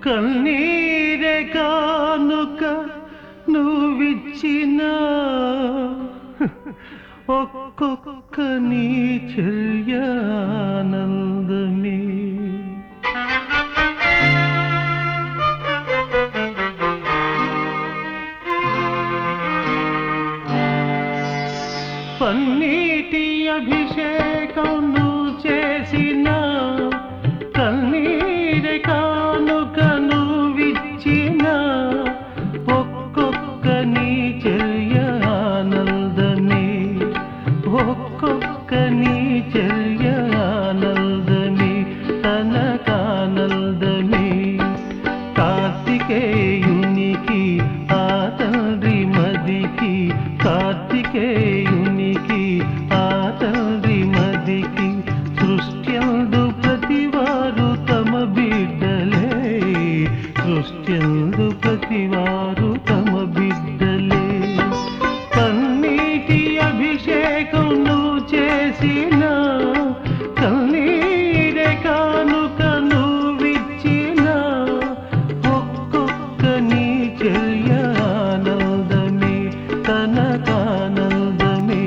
కన్నీరే కానుక నువ్విచ్చిన ఒక్కొక్క నీ చర్యానందమే పన్నీటి అభిషేకం నువ్వు చేసిన కన్నీరే కానుక నువ్విచ్చిన ఒక్కొక్క నీ చర్య ఆనందమే ఒక్కొక్క నీ చర్య ఆనందమే తనకానందమే కార్తికేయునికి ఆ తండ్రి మదికి కార్తికేయునికి ఆ తండ్రి మదికి సృష్ట్యందు ప్రతివారు తమ బిడ్డలే సృష్ట్యందు ప్రతివారు తమ బిడ్డలే కన్నీటి అభిషేకం నువ్వు చేసిన కన్నీరే కానుక నువ్విచ్చిన ఒక్కొక్క నీ చర్య ఆనందమే తనకానందమే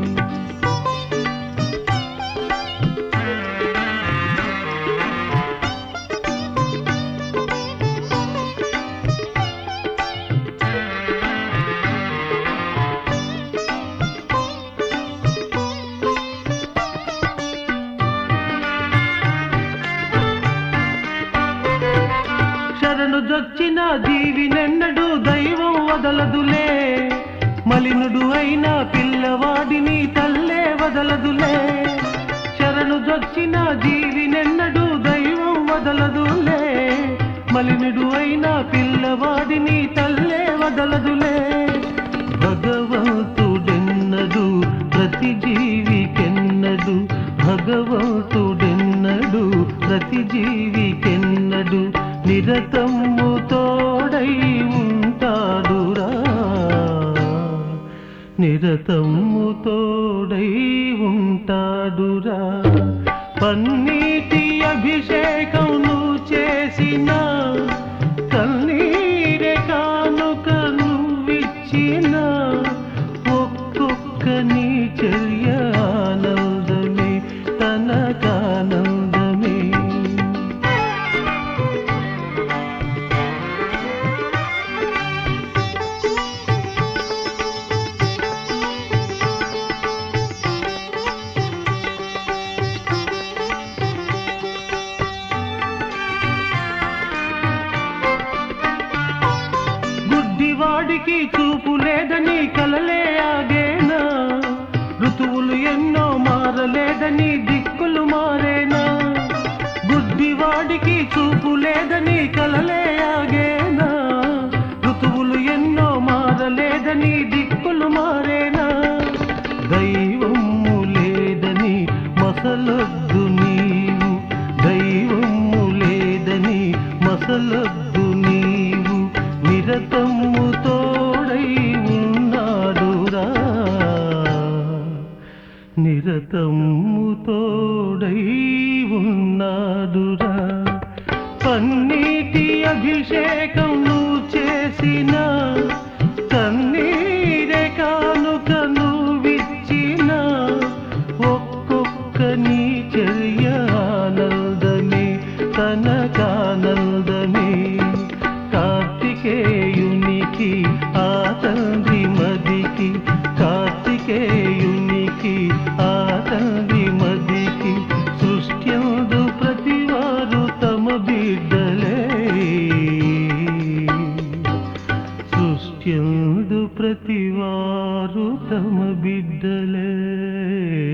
శరణు దొచ్చిన జీవినెన్నడు దైవం వదలదులే మలినుడు అయిన పిల్లవాడిని తల్లే వదలదులే శరణు దొచ్చిన జీవినెన్నడు దైవం వదలదులే మలినుడు అయిన పిల్లవాడిని తల్లే వదలదులే భగవంతుడెన్నడు ప్రతి జీవికెన్నడు భగవంతుడెన్నడు ప్రతి జీవికెన్నడు నిరతము తోడై ఉంటాడురా నిరతము తోడై ఉంటాడురా పన్నీటి అభిషేకం నువ్వు చేసిన కన్నీరే కానుక నువ్విచ్చిన ఒక్కొక్క నీ చర్య ఆనందమే తనకానందమే గుడ్డివాడికి చూపు లేదని కలలే ఆగేనా ఋతువులు ఎన్నో మారలేదని దిక్కులు మారేనా గుడ్డివాడికి చూపు లేదని కలలే ఆగేనా ఋతువులు ఎన్నో మారలేదని దిక్కులు మారేనా దైవము లేదని మసలొద్దు నీవు దైవము లేదని మసలొద్దు నీవు నిరతము తోడై ఉన్నాడురా నిరతము తోడై ఉన్నాడురా పన్నీటి అభిషేకం నువ్వు చేసిన కన్నీరే కానుక నువ్విచ్చిన ఒక్కొక్క నీ చర్య ఆనందమే తనకానందమే కార్తికేయునికి ఆ తండ్రి మదికి కార్తికేయునికి ఆ తండ్రి మదికి సృష్ట్యందు ప్రతివారు తమ బిడ్డలే సృష్ట్యందు ప్రతివారు తమ బిడ్డలే